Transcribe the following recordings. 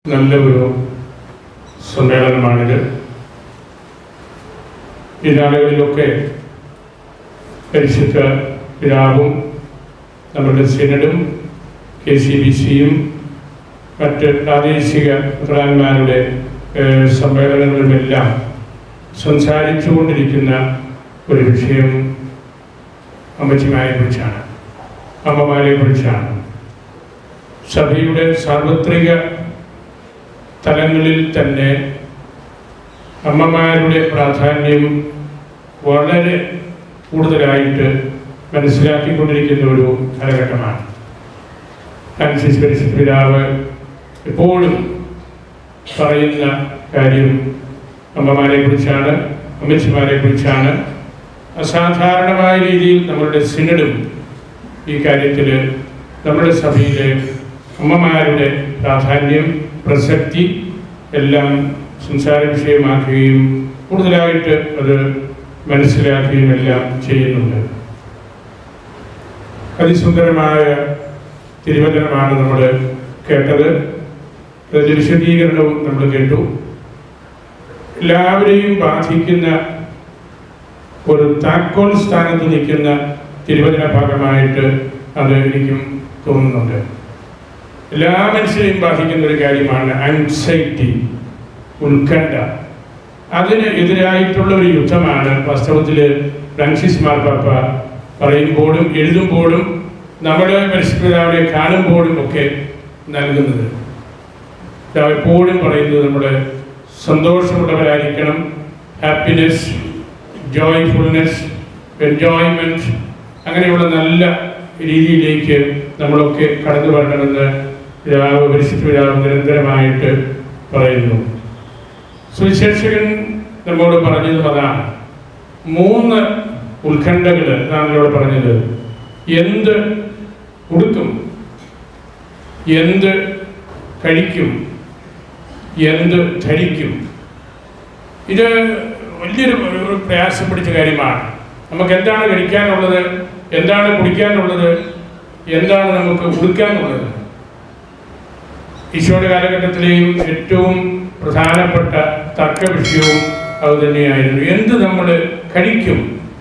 നല്ല ഒരു സമ്മേളനമാണിത് ഈ നാളുകളിലൊക്കെ പരിശുദ്ധ പിതാവും നമ്മുടെ സിനഡും കെ സി ബി സിയും മറ്റ് പ്രാദേശിക പ്രധാനന്മാരുടെ ഏഹ്, സമ്മേളനങ്ങളിലുമെല്ലാം സംസാരിച്ചുകൊണ്ടിരിക്കുന്ന ഒരു വിഷയം അമ്മച്ചിമാരെ കുറിച്ചാണ് അമ്മമാരെ കുറിച്ചാണ് സഭയുടെ സാർവത്രിക തലങ്ങളിൽ തന്നെ അമ്മമാരുടെ പ്രാധാന്യം വളരെ കൂടുതലായിട്ട് മനസ്സിലാക്കിക്കൊണ്ടിരിക്കുന്ന ഒരു കാലഘട്ടമാണ് ഫ്രാൻസിസ് പരിശുദ്ധ പിതാവ് എപ്പോഴും പറയുന്ന കാര്യം അമ്മമാരെ കുറിച്ചാണ് അമ്മച്ചിമാരെ കുറിച്ചാണ് അസാധാരണമായ രീതിയിൽ നമ്മളുടെ സിനഡും ഈ കാര്യത്തിൽ നമ്മുടെ സഭയിലെ അമ്മമാരുടെ പ്രാധാന്യം പ്രസക്തി എല്ലാം സംസാര വിഷയമാക്കുകയും കൂടുതലായിട്ട് അത് മനസ്സിലാക്കുകയും എല്ലാം ചെയ്യുന്നുണ്ട് അതിസുന്ദരമായ തിരുവചനമാണ് നമ്മൾ കേട്ടത് അതിൻ്റെ വിശദീകരണവും നമ്മൾ കേട്ടു എല്ലാവരെയും ബാധിക്കുന്ന ഒരു താക്കോൽ സ്ഥാനത്ത് നിൽക്കുന്ന തിരുവചന ഭാഗമായിട്ട് അത് എനിക്കും തോന്നുന്നുണ്ട് എല്ലാ മനുഷ്യരെയും ബാധിക്കുന്ന ഒരു കാര്യമാണ് ആൻസൈറ്റി ഉത്കണ്ഠ അതിന് എതിരായിട്ടുള്ള ഒരു യുദ്ധമാണ് വാസ്തവത്തിൽ ഫ്രാൻസിസ് മാർപ്പാപ്പ പറയുമ്പോഴും എഴുതുമ്പോഴും നമ്മുടെ പരിശുദ്ധപിതാവിനെ കാണുമ്പോഴും ഒക്കെ നൽകുന്നത് പിതാവ് എപ്പോഴും പറയുന്നത് നമ്മൾ സന്തോഷമുള്ളവരായിരിക്കണം ഹാപ്പിനെസ് ജോയ്ഫുൾനെസ് എൻജോയ്മെൻറ്റ് അങ്ങനെയുള്ള നല്ല രീതിയിലേക്ക് നമ്മളൊക്കെ കടന്നു വരണമെന്ന് പിതാവ് പരിശുദ്ധ പിതാവ് നിരന്തരമായിട്ട് പറയുന്നു സുവിശേഷകൻ നമ്മോട് പറഞ്ഞതും അതാണ് മൂന്ന് ഉത്കണ്ഠകൾ നമ്മളോട് പറഞ്ഞത് എന്ത് ഉടുക്കും എന്ത് കഴിക്കും എന്ത് ധരിക്കും ഇത് വലിയൊരു ഒരു- ഒരു പ്രയാസം പിടിച്ച കാര്യമാണ് നമുക്ക് എന്താണ് കഴിക്കാനുള്ളത് എന്താണ് കുടിക്കാനുള്ളത് എന്താണ് നമുക്ക് ഉടുക്കാനുള്ളത് ഈശോയുടെ കാലഘട്ടത്തിലെയും ഏറ്റവും പ്രധാനപ്പെട്ട തർക്ക വിഷയവും അത് തന്നെയായിരുന്നു എന്ത് നമ്മൾ കഴിക്കും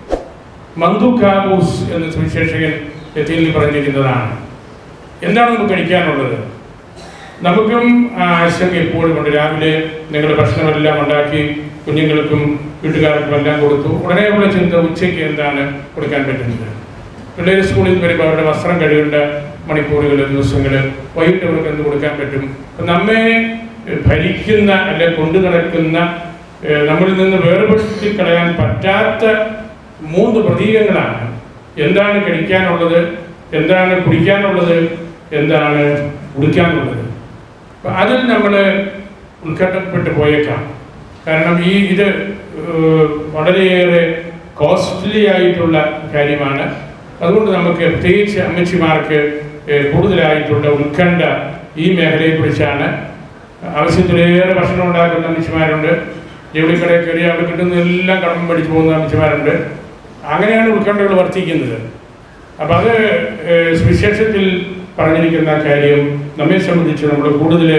മന്ദുക്കാബൂസ് എന്ന സുവിശേഷകൻ എത്തിയിൽ പറഞ്ഞിരിക്കുന്നതാണ് എന്താണ് നമുക്ക് കഴിക്കാനുള്ളത് നമുക്കും ആ ആശങ്ക എപ്പോഴും ഉണ്ട് രാവിലെ നിങ്ങൾ ഭക്ഷണമെല്ലാം ഉണ്ടാക്കി കുഞ്ഞുങ്ങൾക്കും വീട്ടുകാർക്കും എല്ലാം കൊടുത്തു ഉടനെയുള്ള ചിന്ത ഉച്ചയ്ക്ക് എന്താണ് കൊടുക്കാൻ പറ്റുന്നത് പിള്ളേർ സ്കൂളിൽ നിന്ന് വരുമ്പോൾ അവരുടെ വസ്ത്രം കഴിയേണ്ട മണിക്കൂറുകൾ ദിവസങ്ങൾ വൈകിട്ട് അവർക്ക് എന്ത് കൊടുക്കാൻ പറ്റും അപ്പം നമ്മെ ഭരിക്കുന്ന അല്ലെ കൊണ്ടു നടക്കുന്ന ഏഹ്, നമ്മളിൽ നിന്ന് വേർപെടുത്തി കളയാൻ പറ്റാത്ത മൂന്ന് പ്രതീകങ്ങളാണ് എന്താണ് കഴിക്കാനുള്ളത് എന്താണ് കുടിക്കാനുള്ളത് എന്താണ് ഉടുക്കാനുള്ളത് അപ്പം അതിൽ നമ്മൾ ഉത്കണ്ഠപ്പെട്ടു പോയേക്കാം കാരണം ഈ ഇത് ഏഹ്, വളരെയേറെ കോസ്റ്റ്ലി ആയിട്ടുള്ള കാര്യമാണ് അതുകൊണ്ട് നമുക്ക് പ്രത്യേകിച്ച് അമ്മച്ചിമാർക്ക് ഏഹ്, കൂടുതലായിട്ടുള്ള ഉത്കണ്ഠ ഈ മേഖലയെക്കുറിച്ചാണ് ആവശ്യത്തിലേറെ ഭക്ഷണം ഉണ്ടാക്കുന്ന അമ്മച്ചിമാരുണ്ട് ജോലിക്കടയിൽ കയറി അവിടെ കിട്ടുന്ന എല്ലാം കടം പഠിച്ചു പോകുന്ന അമ്മച്ചിമാരുണ്ട് അങ്ങനെയാണ് ഉത്കണ്ഠകൾ വർദ്ധിക്കുന്നത് അപ്പം അത് ഏഹ്, സുവിശേഷത്തിൽ പറഞ്ഞിരിക്കുന്ന കാര്യം നമ്മെ സംബന്ധിച്ച് നമ്മൾ കൂടുതൽ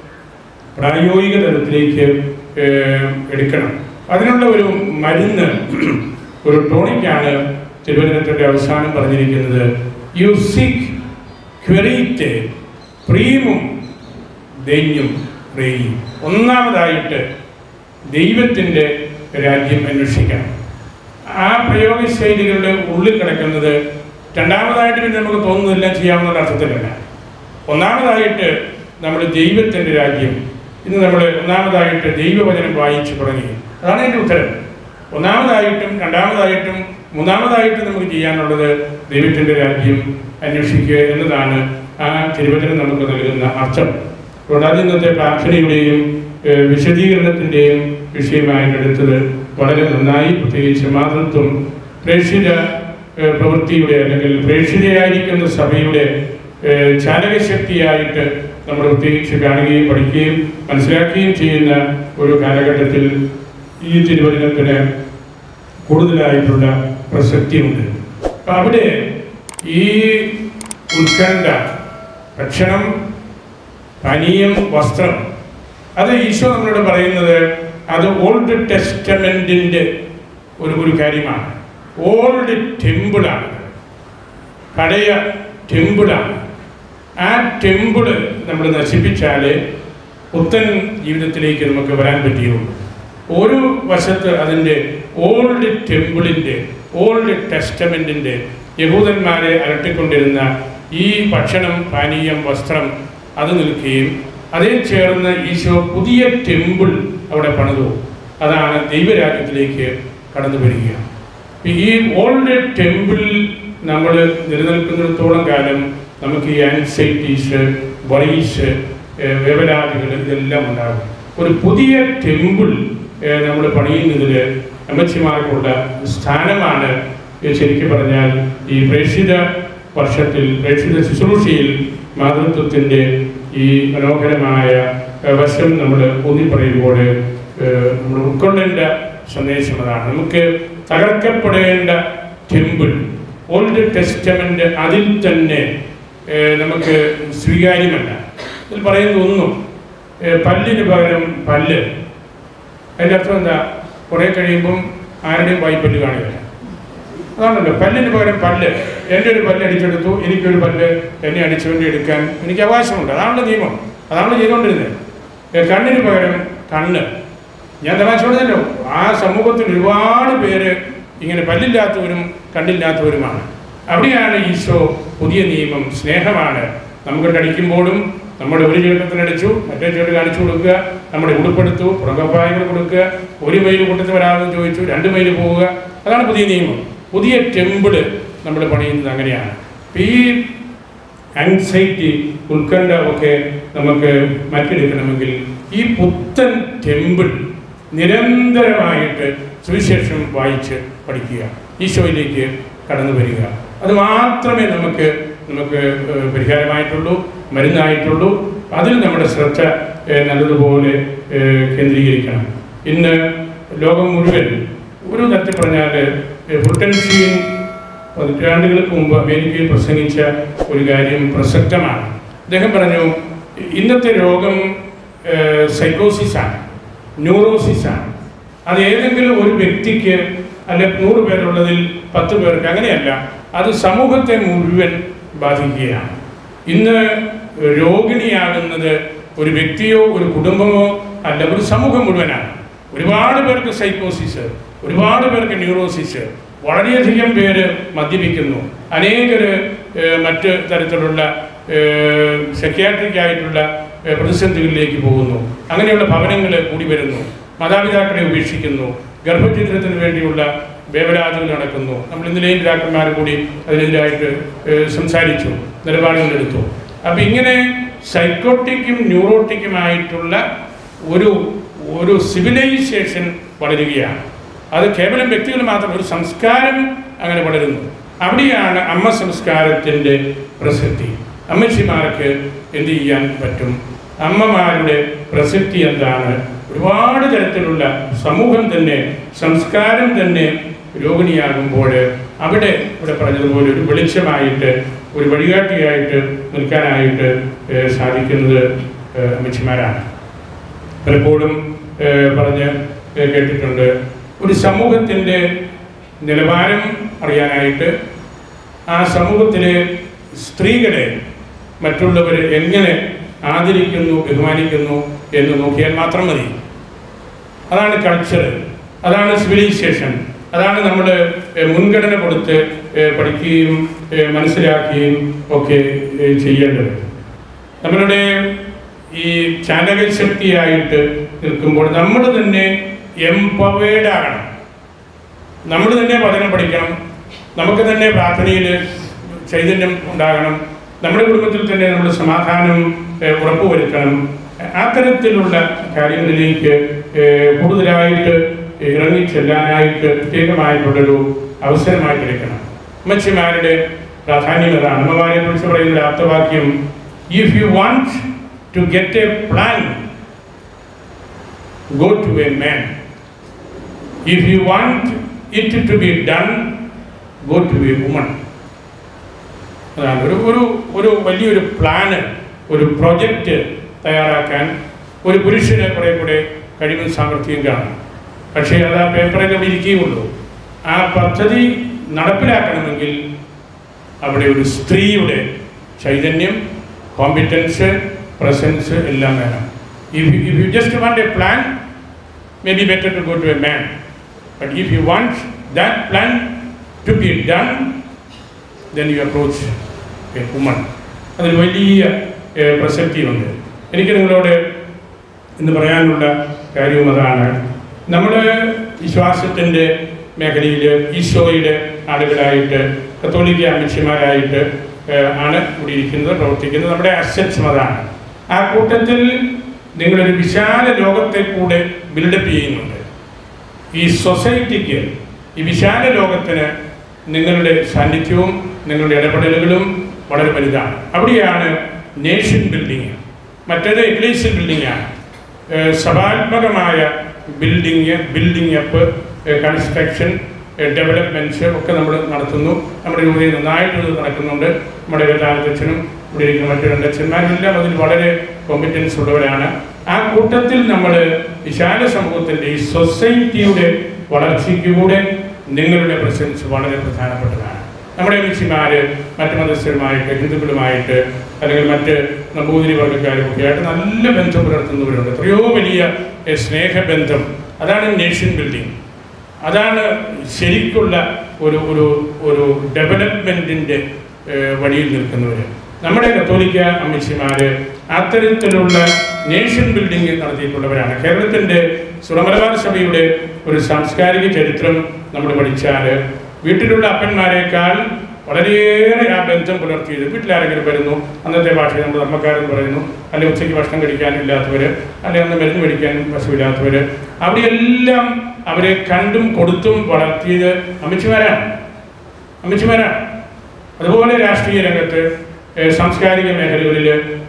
പ്രായോഗിക തലത്തിലേക്ക് ഏഹ്, എടുക്കണം അതിനുള്ള ഒരു മരുന്ന് ഒരു ടോണിക്കാണ് തിരുവനന്തപുരത്തിൻ്റെ അവസാനം പറഞ്ഞിരിക്കുന്നത് യു സിക് ക്വെറീറ്റ് പ്രീമും ദൈന്യം റേയും ഒന്നാമതായിട്ട് ദൈവത്തിൻ്റെ രാജ്യം അന്വേഷിക്കണം ആ പ്രയോഗ ശൈലികളുടെ ഉള്ളിൽ കിടക്കുന്നത് രണ്ടാമതായിട്ട് പിന്നെ നമുക്ക് തോന്നുന്നതെല്ലാം ചെയ്യാവുന്ന അർത്ഥത്തിലല്ല ഒന്നാമതായിട്ട് നമ്മൾ ദൈവത്തിൻ്റെ രാജ്യം ഇന്ന് നമ്മൾ ഒന്നാമതായിട്ട് ദൈവവചനം വായിച്ചു തുടങ്ങി അതാണ് എൻ്റെ ഉത്തരം ഒന്നാമതായിട്ടും രണ്ടാമതായിട്ടും മൂന്നാമതായിട്ടും നമുക്ക് ചെയ്യാനുള്ളത് ദൈവത്തിൻ്റെ രാജ്യം അന്വേഷിക്കുക എന്നതാണ് ആ തിരുവചനം നമുക്ക് നൽകുന്ന അർത്ഥം കൂടാതെ ഇന്നത്തെ പ്രാർത്ഥനയുടെയും ഏഹ്, വിശദീകരണത്തിൻ്റെയും വിഷയമായിട്ട് എടുത്തത് വളരെ നന്നായി പ്രത്യേകിച്ച് മാതൃത്വം പ്രേക്ഷിത ഏഹ്, പ്രവൃത്തിയുടെ അല്ലെങ്കിൽ പ്രേക്ഷിതയായിരിക്കുന്ന സഭയുടെ ഏഹ്, ചാലകശക്തിയായിട്ട് നമ്മൾ പ്രത്യേകിച്ച് കാണുകയും പഠിക്കുകയും മനസ്സിലാക്കുകയും ചെയ്യുന്ന ഒരു കാലഘട്ടത്തിൽ ഈ തിരുവചനത്തിന് കൂടുതലായിട്ടുള്ള പ്രസക്തിയുണ്ട് അപ്പം അവിടെ ഈ ഉത്കണ്ഠ ഭക്ഷണം പാനീയം വസ്ത്രം അത് ഈശോ നമ്മളോട് പറയുന്നത് അത് ഓൾഡ് ടെസ്റ്റമെന്റിന്റെ ഒരു ഒരു കാര്യമാണ് ഓൾഡ് ടെമ്പിളാണ് പഴയ ടെമ്പിളാണ് ആ ടെമ്പിള് നമ്മൾ നശിപ്പിച്ചാൽ പുത്തൻ ജീവിതത്തിലേക്ക് നമുക്ക് വരാൻ പറ്റിയുള്ളൂ ഒരു വശത്ത് അതിൻ്റെ ഓൾഡ് ടെമ്പിളിൻ്റെ ഓൾഡ് ടെസ്റ്റമെൻറ്റിൻ്റെ യഹൂദന്മാരെ അലട്ടിക്കൊണ്ടിരുന്ന ഈ ഭക്ഷണം പാനീയം വസ്ത്രം അത് നിൽക്കുകയും അതേ ചേർന്ന് ഈശോ പുതിയ ടെമ്പിൾ അവിടെ പണിതു അതാണ് ദൈവരാജ്യത്തിലേക്ക് കടന്നു വരിക ഈ ഓൾഡ് ടെമ്പിൾ നമ്മൾ നിലനിൽക്കുന്നിടത്തോളം കാലം നമുക്ക് ഈ ആൻസൈറ്റീസ് വറീസ് വേവലാദികൾ ഇതെല്ലാം ഉണ്ടാകും ഒരു പുതിയ ടെമ്പിൾ നമ്മൾ പണിയുന്നതിൽ അമ്മച്ചിമാർക്കുള്ള സ്ഥാനമാണ് ഏ, ശരിക്കും പറഞ്ഞാൽ ഈ പ്രേക്ഷിത വർഷത്തിൽ പ്രേക്ഷിത ശുശ്രൂഷയിൽ മാതൃത്വത്തിൻ്റെ ഈ മനോഹരമായ ഏ, വശം നമ്മൾ ഊന്നിപ്പറയുമ്പോൾ നമ്മൾ ഉൾക്കൊള്ളേണ്ട സന്ദേശം അതാണ് നമുക്ക് തകർക്കപ്പെടേണ്ട ടെമ്പിൾ ഓൾഡ് ടെസ്റ്റമെന്റ് അതിൽ തന്നെ ഏഹ്, നമുക്ക് സ്വീകാര്യമല്ല ഇതിൽ പറയുന്നത് ഒന്നും ഏഹ്, പല്ലിന് പകരം പല്ല് അതിൻ്റെ അർത്ഥം എന്താ കുറേ കഴിയുമ്പം ആരുടെയും വായ്പല്ല് കാണില്ല അതാണല്ലോ പല്ലിന് പകരം പല്ല് എൻ്റെ ഒരു പല്ല് അടിച്ചെടുത്തു എനിക്കൊരു പല്ല് എന്നെ അടിച്ചുകൊണ്ട് എടുക്കാൻ എനിക്ക് അവകാശമുണ്ട് അതാണല്ലോ നിയമം അതാണല്ലോ ചെയ്തുകൊണ്ടിരുന്നത് ഏ, കണ്ണിന് പകരം കണ്ണ് ഞാൻ തമാശ പറഞ്ഞല്ലോ ആ സമൂഹത്തിൽ ഒരുപാട് പേര് ഇങ്ങനെ പല്ലില്ലാത്തവരും കണ്ണില്ലാത്തവരുമാണ് അവിടെയാണ് ഈശോ പുതിയ നിയമം സ്നേഹമാണ് നമുക്ക് അടിക്കുമ്പോഴും നമ്മുടെ ഒരു ചേട്ടത്തിനടിച്ചു മറ്റേ ചേട്ടൻ കാണിച്ചു കൊടുക്കുക നമ്മുടെ ഉടുപ്പെടുത്തു പുറകപ്പായങ്ങൾ കൊടുക്കുക ഒരു മൈൽ കൂട്ടത്തിൽ വരാമെന്ന് ചോദിച്ചു രണ്ട് മൈൽ പോവുക അതാണ് പുതിയ നിയമം പുതിയ ടെമ്പിള് നമ്മൾ പണിയുന്നത് അങ്ങനെയാണ് ഈ ആൻസൈറ്റി ഉത്കണ്ഠ ഒക്കെ നമുക്ക് മാറ്റിയെടുക്കണമെങ്കിൽ ഈ പുത്തൻ ടെമ്പിൾ നിരന്തരമായിട്ട് സുവിശേഷം വായിച്ച് പഠിക്കുക ഈശോയിലേക്ക് കടന്നു വരിക അത് മാത്രമേ നമുക്ക് നമുക്ക് ഏഹ്, പരിഹാരമായിട്ടുള്ളൂ മരുന്നായിട്ടുള്ളൂ അതിൽ നമ്മുടെ ശ്രദ്ധ ഏഹ്, നല്ലതുപോലെ ഏഹ്, കേന്ദ്രീകരിക്കണം ഇന്ന് ലോകം മുഴുവൻ ഒരു തരത്തിൽ പറഞ്ഞാൽ ഫുൾട്ടൻഷീൻ പതിറ്റാണ്ടുകൾക്ക് മുമ്പ് അമേരിക്കയിൽ പ്രസംഗിച്ച ഒരു കാര്യം പ്രസക്തമാണ് അദ്ദേഹം പറഞ്ഞു ഇന്നത്തെ രോഗം സൈക്കോസിസാണ് ന്യൂറോസിസാണ് അത് ഏതെങ്കിലും ഒരു വ്യക്തിക്ക് അല്ലെ നൂറ് പേരുള്ളതിൽ പത്ത് പേർക്ക് അങ്ങനെയല്ല അത് സമൂഹത്തെ മുഴുവൻ ബാധിക്കുകയാണ് ഇന്ന് രോഗിണിയാകുന്നത് ഒരു വ്യക്തിയോ ഒരു കുടുംബമോ അല്ല ഒരു സമൂഹം മുഴുവനാണ് ഒരുപാട് പേർക്ക് സൈക്കോസിസ് ഒരുപാട് പേർക്ക് ന്യൂറോസിസ് വളരെയധികം പേര് മദ്യപിക്കുന്നു അനേകര് ഏഹ്, മറ്റ് തരത്തിലുള്ള സെക്യാട്രിക് ആയിട്ടുള്ള ഏഹ്, പ്രതിസന്ധികളിലേക്ക് പോകുന്നു അങ്ങനെയുള്ള ഭവനങ്ങൾ കൂടി വരുന്നു മാതാപിതാക്കളെ ഉപേക്ഷിക്കുന്നു ഗർഭചിത്രത്തിന് വേണ്ടിയുള്ള വേവലാതികൾ നടക്കുന്നു നമ്മൾ ഇന്നലെയും പിതാക്കന്മാർ കൂടി അതിനെതിരായിട്ട് ഏഹ്, സംസാരിച്ചു നിലപാടുകൾ എടുത്തു അപ്പം ഇങ്ങനെ സൈക്കോട്ടിക്കും ന്യൂറോട്ടിക്കുമായിട്ടുള്ള ഒരു ഒരു സിവിലൈസേഷൻ വളരുകയാണ് അത് കേവലം വ്യക്തികൾ മാത്രം ഒരു സംസ്കാരം അങ്ങനെ വളരുന്നു അവിടെയാണ് അമ്മ സംസ്കാരത്തിൻ്റെ പ്രസക്തി അമ്മച്ചിമാർക്ക് എന്ത് ചെയ്യാൻ പറ്റും അമ്മമാരുടെ പ്രസക്തി എന്താണ് ഒരുപാട് തരത്തിലുള്ള സമൂഹം തന്നെ സംസ്കാരം തന്നെ രോഗിണിയാകുമ്പോൾ അവിടെ ഇവിടെ പറഞ്ഞതുപോലെ ഒരു വെളിച്ചമായിട്ട് ഒരു വഴികാട്ടിയായിട്ട് നിൽക്കാനായിട്ട് ഏഹ്, സാധിക്കുന്നത് ഏഹ്, അമ്മച്ചിമാരാണ് പലപ്പോഴും ഏഹ്, പറഞ്ഞ് ഏഹ്, കേട്ടിട്ടുണ്ട് ഒരു സമൂഹത്തിൻ്റെ നിലവാരം അറിയാനായിട്ട് ആ സമൂഹത്തിലെ സ്ത്രീകളെ മറ്റുള്ളവർ എങ്ങനെ ആദരിക്കുന്നു ബഹുമാനിക്കുന്നു എന്ന് നോക്കിയാൽ മാത്രം മതി അതാണ് കൾച്ചർ അതാണ് സിവിലൈസേഷൻ അതാണ് നമ്മൾ മുൻഗണന കൊടുത്ത് ഏഹ്, പഠിക്കുകയും ഏഹ്, മനസ്സിലാക്കുകയും ഒക്കെ ഏഹ്, ചെയ്യേണ്ടത് നമ്മളുടെ ഈ ചാലകശക്തിയായിട്ട് നിൽക്കുമ്പോൾ നമ്മൾ തന്നെ എംപവേർഡ് ആകണം നമ്മൾ തന്നെ വചനം പഠിക്കണം നമുക്ക് തന്നെ പ്രാർത്ഥനയിൽ ചൈതന്യം ഉണ്ടാകണം നമ്മുടെ കുടുംബത്തിൽ തന്നെ നമ്മൾ സമാധാനം ഏഹ്, ഉറപ്പുവരുത്തണം അത്തരത്തിലുള്ള കാര്യങ്ങളിലേക്ക് ഏഹ്, കൂടുതലായിട്ട് ഇറങ്ങി ചെല്ലാനായിട്ട് പ്രത്യേകമായിട്ടുള്ളൊരു അവസരമായിട്ട് എടുക്കണം അമ്മച്ചിമാരുടെ പ്രാധാന്യം അതാണ് അമ്മമാരെ കുറിച്ച് പറയുന്ന ഒരു ആപ്തവാക്യം if you want to get a plan go to a man if you want it to be done go to a woman അതാണ് ഒരു ഒരു ഒരു വലിയൊരു പ്ലാന് ഒരു പ്രൊജക്റ്റ് തയ്യാറാക്കാൻ ഒരു പുരുഷന് കുറെ കൂടെ കഴിവും സാമർഥ്യം കാണും പക്ഷേ അത് ആ പേപ്പറിൽ അവിടെ ഇരിക്കുകയുള്ളൂ ആ പദ്ധതി നടപ്പിലാക്കണമെങ്കിൽ അവിടെ ഒരു സ്ത്രീയുടെ ചൈതന്യം കോമ്പിറ്റൻസ് പ്രസൻസ് എല്ലാം വേണം if if you just want a plan may be better to go to a man but if you want that plan to be done then you approach a woman അതിൽ വലിയ ഏഹ്, പ്രസക്തിയുണ്ട് എനിക്ക് നിങ്ങളോട് ഇന്ന് പറയാനുള്ള കാര്യവും അതാണ് നമ്മൾ വിശ്വാസത്തിൻ്റെ മേഖലയിൽ ഈശോയുടെ ആളുകളായിട്ട് കത്തോലിക്ക അമ്മച്ചിമാരായിട്ട് ഏഹ്, ആണ് ഇവിടെ ഇരിക്കുന്നത് പ്രവർത്തിക്കുന്നത് നമ്മുടെ അസറ്റ്സും അതാണ് ആ കൂട്ടത്തിൽ നിങ്ങളൊരു വിശാല ലോകത്തെ കൂടെ ബിൽഡപ്പ് ചെയ്യുന്നുണ്ട് ഈ സൊസൈറ്റിക്ക് ഈ വിശാല ലോകത്തിന് നിങ്ങളുടെ സാന്നിധ്യവും നിങ്ങളുടെ ഇടപെടലുകളും വളരെ വലുതാണ് അവിടെയാണ് നേഷൻ ബിൽഡിങ് മറ്റേത് എക്ലീഷ്യൽ ബിൽഡിംഗ് ആണ് ഏഹ് സഭാത്മകമായ building building up construction developments ഒക്കെ നമ്മൾ നടത്തുന്നു നമ്മുടെ രൂപയിൽ നന്നായിട്ട് ഇത് നടക്കുന്നുണ്ട് നമ്മുടെ വേദാന്തച്ഛനും ഇവിടെ ഇരിക്കുന്ന മറ്റു രണ്ടച്ഛന്മാരെല്ലാം അതിൽ വളരെ കോമ്പറ്റൻസ് ഉള്ളവരാണ് ആ കൂട്ടത്തിൽ നമ്മൾ വിശാല സമൂഹത്തിൻ്റെ ഈ സൊസൈറ്റിയുടെ വളർച്ചയ്ക്ക് കൂടെ നിങ്ങളുടെ പ്രസൻസ് വളരെ പ്രധാനപ്പെട്ടതാണ് നമ്മുടെ മിച്ചിമാര് മറ്റ് മതസ്ഥരുമായിട്ട് ഹിന്ദുക്കളുമായിട്ട് അല്ലെങ്കിൽ മറ്റ് നമ്പൂതിരി വർഗ്ഗക്കാരും ഒക്കെ ആയിട്ട് നല്ല ബന്ധം പുലർത്തുന്നവരുണ്ട് എത്രയോ വലിയ ഏ, സ്നേഹബന്ധം അതാണ് നേഷൻ ബിൽഡിംഗ് അതാണ് ശരിക്കുള്ള ഒരു ഒരു ഒരു ഡെവലപ്മെൻറ്റിൻ്റെ വഴിയിൽ നിൽക്കുന്നവർ നമ്മുടെ കത്തോലിക്ക അമ്മച്ചിമാര് അത്തരത്തിലുള്ള നേഷൻ ബിൽഡിംഗ് നടത്തിയിട്ടുള്ളവരാണ് കേരളത്തിൻ്റെ സുറമലബാർ സഭയുടെ ഒരു സാംസ്കാരിക ചരിത്രം നമ്മൾ പഠിച്ചാൽ വീട്ടിലുള്ള അപ്പന്മാരെക്കാൾ വളരെയേറെ ആ ബന്ധം പുലർത്തിയത് വീട്ടിലാരെങ്കിലും വരുന്നു അന്നത്തെ ഭാഷയിൽ നമ്മൾ ധർമ്മക്കാരെന്ന് പറയുന്നു അല്ലെങ്കിൽ ഉച്ചയ്ക്ക് ഭക്ഷണം കഴിക്കാനില്ലാത്തവർ അല്ലെങ്കിൽ അന്ന് മരുന്ന് മേടിക്കാൻ വശമില്ലാത്തവർ അവിടെയെല്ലാം അവരെ കണ്ടും കൊടുത്തും വളർത്തിയത് അമ്മച്ചിമാരാണ് അമ്മച്ചിമാരാണ് അതുപോലെ രാഷ്ട്രീയ രംഗത്ത് ഏഹ് സാംസ്കാരിക മേഖലകളിൽ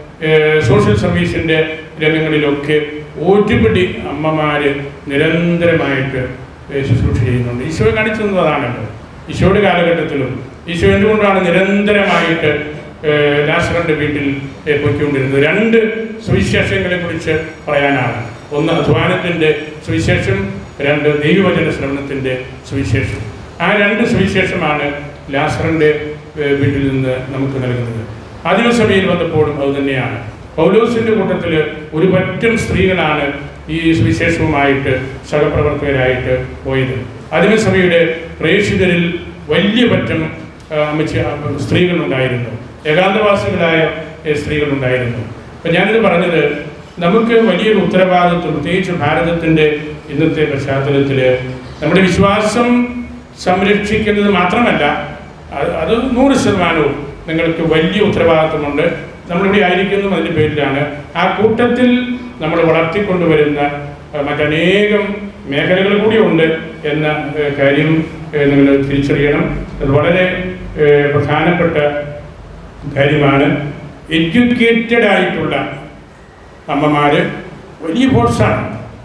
ഏഹ് സോഷ്യൽ സർവീസിൻ്റെ രംഗങ്ങളിലൊക്കെ ഒരുപിടി അമ്മമാർ നിരന്തരമായിട്ട് ഏഹ് ശുശ്രൂഷ ചെയ്യുന്നുണ്ട് ഈശോ കാണിച്ചു തന്നത് അതാണല്ലോ ഈശോയുടെ കാലഘട്ടത്തിലും ഈശോ എന്തുകൊണ്ടാണ് നിരന്തരമായിട്ട് ഏഹ് ലാസറിൻ്റെ വീട്ടിൽ ഏഹ് പൊയ്ക്കൊണ്ടിരുന്നത് രണ്ട് സുവിശേഷങ്ങളെ കുറിച്ച് പറയാനാണ് ഒന്ന് അധ്വാനത്തിൻ്റെ സുവിശേഷം രണ്ട് ദൈവവചന ശ്രവണത്തിൻ്റെ സുവിശേഷം ആ രണ്ട് സുവിശേഷമാണ് ലാസറിൻ്റെ ഏഹ് വീട്ടിൽ നിന്ന് നമുക്ക് നൽകുന്നത് ആദിമസഭയിൽ വന്നപ്പോഴും അത് തന്നെയാണ് പൗലോസിന്റെ കൂട്ടത്തിൽ ഒരു പറ്റം സ്ത്രീകളാണ് ഈ സുവിശേഷവുമായിട്ട് സഹപ്രവർത്തകരായിട്ട് പോയത് ആദിമസഭയുടെ പ്രേക്ഷിതരിൽ വലിയ പറ്റം ആ, അമ്മച്ചി ആ, സ്ത്രീകളുണ്ടായിരുന്നു ഏകാന്തവാസികളായ ഏ, സ്ത്രീകളുണ്ടായിരുന്നു അപ്പം ഞാനിത് പറഞ്ഞത് നമുക്ക് വലിയൊരു ഉത്തരവാദിത്വം പ്രത്യേകിച്ച് ഭാരതത്തിൻ്റെ ഇന്നത്തെ പശ്ചാത്തലത്തിൽ നമ്മുടെ വിശ്വാസം സംരക്ഷിക്കുന്നത് മാത്രമല്ല അത് അത് നൂറ് ശതമാനവും നിങ്ങൾക്ക് വലിയ ഉത്തരവാദിത്വമുണ്ട് നമ്മളിവിടെ ആയിരിക്കുന്നതും അതിൻ്റെ പേരിലാണ് ആ കൂട്ടത്തിൽ നമ്മൾ വളർത്തിക്കൊണ്ടുവരുന്ന അഹ് മറ്റനേകം മേഖലകൾ കൂടിയുണ്ട് എന്ന ഏഹ് കാര്യം ഏഹ് നിങ്ങൾ തിരിച്ചറിയണം അത് വളരെ ഏഹ് പ്രധാനപ്പെട്ട കാര്യമാണ് എഡ്യൂക്കേറ്റഡ് ആയിട്ടുള്ള അമ്മമാർ വലിയ ഫോഴ്സാണ്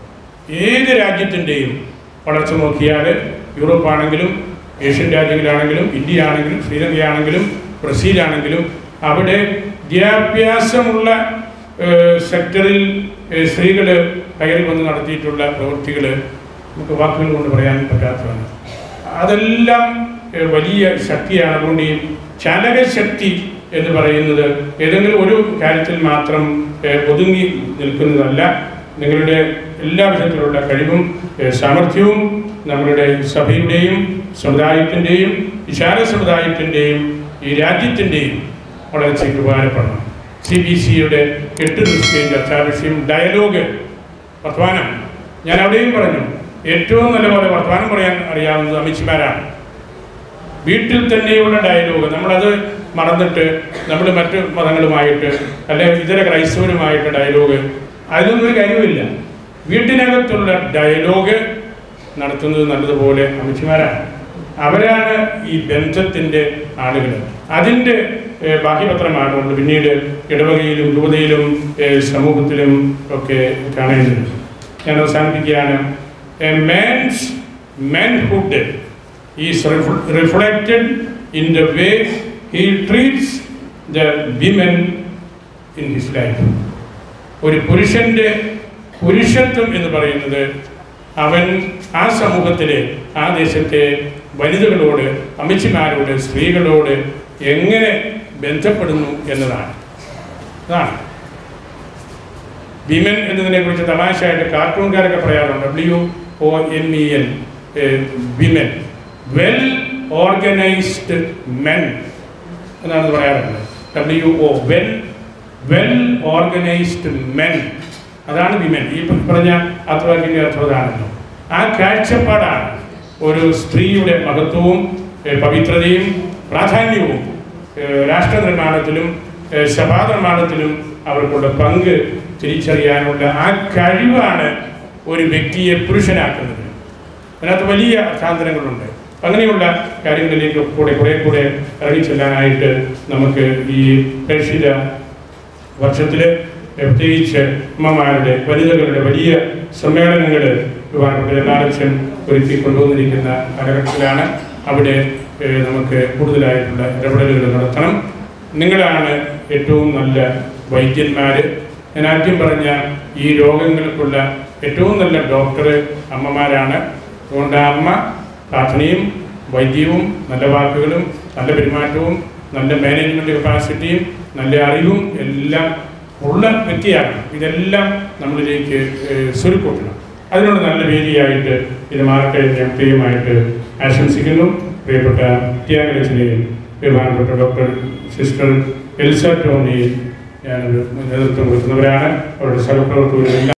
ഏത് രാജ്യത്തിൻ്റെയും വളർച്ച നോക്കിയാൽ യൂറോപ്പ് ആണെങ്കിലും ഏഷ്യൻ രാജ്യങ്ങളാണെങ്കിലും ഇന്ത്യ ആണെങ്കിലും ശ്രീലങ്കയാണെങ്കിലും ബ്രസീലാണെങ്കിലും അവിടെ വിദ്യാഭ്യാസമുള്ള സെക്ടറിൽ സ്ത്രീകൾ കയറി വന്ന് നടത്തിയിട്ടുള്ള പ്രവൃത്തികൾ നമുക്ക് വാക്കുകൾ കൊണ്ട് പറയാൻ പറ്റാത്തതാണ് അതെല്ലാം ഏഹ്, വലിയ ശക്തിയാണ് അതുകൊണ്ട് ഈ ചലകശക്തി എന്ന് പറയുന്നത് ഏതെങ്കിലും ഒരു കാര്യത്തിൽ മാത്രം ഏഹ്, ഒതുങ്ങി നിൽക്കുന്നതല്ല നിങ്ങളുടെ എല്ലാ വിധത്തിലുള്ള കഴിവും ഏഹ്, സാമർഥ്യവും നമ്മളുടെ സഭയുടെയും സമുദായത്തിൻ്റെയും വിശാല സമുദായത്തിൻ്റെയും ഈ രാജ്യത്തിൻ്റെയും വളർച്ചയ്ക്ക് ഉപകാരപ്പെടണം സി ബി സിയുടെ എട്ട് ദിവസത്തെയും ചർച്ചാ വിഷയം ഡയലോഗ് വർത്തമാനം ഞാൻ അവിടെയും പറഞ്ഞു ഏറ്റവും നല്ലപോലെ വർത്തമാനം പറയാൻ അറിയാവുന്നത് അമിത്മാരാണ് വീട്ടിൽ തന്നെയുള്ള ഡയലോഗ് നമ്മളത് മറന്നിട്ട് നമ്മൾ മറ്റ് മതങ്ങളുമായിട്ട് അല്ലെങ്കിൽ ഇതര ക്രൈസ്തവരുമായിട്ട് ഡയലോഗ് അതിലൊന്നും ഒരു കാര്യമില്ല വീട്ടിനകത്തുള്ള ഡയലോഗ് നടത്തുന്നത് നല്ലതുപോലെ അമിത്മാരാണ് അവരാണ് ഈ ബന്ധത്തിൻ്റെ ആളുകൾ അതിൻ്റെ ഏഹ്, ബാഹ്യപത്രമാണ് നമ്മൾ പിന്നീട് ഇടവകയിലും രൂപതയിലും ഏഹ്, സമൂഹത്തിലും ഒക്കെ കാണേണ്ടത് ഞാൻ അവസാനിപ്പിക്കുകയാണ് a man's manhood is reflected in the way he treats the women in his life ഒരു പുരുഷൻ്റെ പുരുഷത്വം എന്ന് പറയുന്നത് അവൻ ആ സമൂഹത്തിലെ ആ ദേശത്തെ വനിതകളോട് അമ്മച്ചിമാരോട് സ്ത്രീകളോട് എങ്ങനെ ബന്ധപ്പെടുന്നു എന്നതാണ് അതാണ് വിമൻ എന്നതിനെ കുറിച്ച് തമാശയായിട്ട് കാർട്ടൂൺകാരൊക്കെ പറയാറുണ്ട് W O N E N women well organised men എന്നാണ് പറയാറുള്ളത് W O well well organised men അതാണ് വിമൻ ഈ പറഞ്ഞ അർത്ഥവാക്കിൻ്റെ അർത്ഥം അതാണല്ലോ ആ കാഴ്ചപ്പാടാണ് ഒരു സ്ത്രീയുടെ മഹത്വവും ഏഹ്, പവിത്രതയും പ്രാധാന്യവും ഏഹ്, രാഷ്ട്ര നിർമ്മാണത്തിലും ഏഹ്, സഭാ നിർമ്മാണത്തിലും അവർക്കുള്ള പങ്ക് തിരിച്ചറിയാനുള്ള ആ കഴിവാണ് ഒരു വ്യക്തിയെ പുരുഷനാക്കുന്നത് അതിനകത്ത് വലിയ അർത്ഥാന്തരങ്ങളുണ്ട് അങ്ങനെയുള്ള കാര്യങ്ങളിലേക്ക് കൂടെ കുറെ കൂടെ ഇറങ്ങിച്ചെല്ലാനായിട്ട് നമുക്ക് ഈ പ്രേക്ഷിത വർഷത്തിൽ പ്രത്യേകിച്ച് അമ്മമാരുടെ വനിതകളുടെ വലിയ സമ്മേളനങ്ങൾ ബഹുമാനപ്പെട്ട എല്ലാലക്ഷം ഒരുക്കി കൊണ്ടുവന്നിരിക്കുന്ന കാലഘട്ടത്തിലാണ് അവിടെ ഏഹ്, നമുക്ക് കൂടുതലായിട്ടുള്ള ഇടപെടലുകൾ നടത്തണം നിങ്ങളാണ് ഏറ്റവും നല്ല വൈദ്യന്മാർ ഞാൻ ആദ്യം പറഞ്ഞ ഈ രോഗങ്ങൾക്കുള്ള ഏറ്റവും നല്ല ഡോക്ടർ അമ്മമാരാണ് അതുകൊണ്ട് ആ അമ്മ പ്രാർത്ഥനയും വൈദ്യവും നല്ല വാക്കുകളും നല്ല പെരുമാറ്റവും നല്ല മാനേജ്മെൻറ്റ് കപ്പാസിറ്റിയും നല്ല അറിവും എല്ലാം ഉള്ള വ്യക്തിയാണ് ഇതെല്ലാം നമ്മളിലേക്ക് ഏഹ്, സ്വരുക്കൂട്ടണം അതിനുള്ള നല്ല വേദിയായിട്ട് ഇത് മാറട്ടെ എന്ന് ഞാൻ പ്രിയമായിട്ട് ആശംസിക്കുന്നു പ്രിയപ്പെട്ട ത്യാഗരചനയും ബഹുമാനപ്പെട്ട ഡോക്ടർ സിസ്റ്റർ എൽസ ടോണിയും ഞാനൊരു നേതൃത്വം കൊടുക്കുന്നവരാണ് അവരുടെ സഹപ്രവർത്തകരെല്ലാം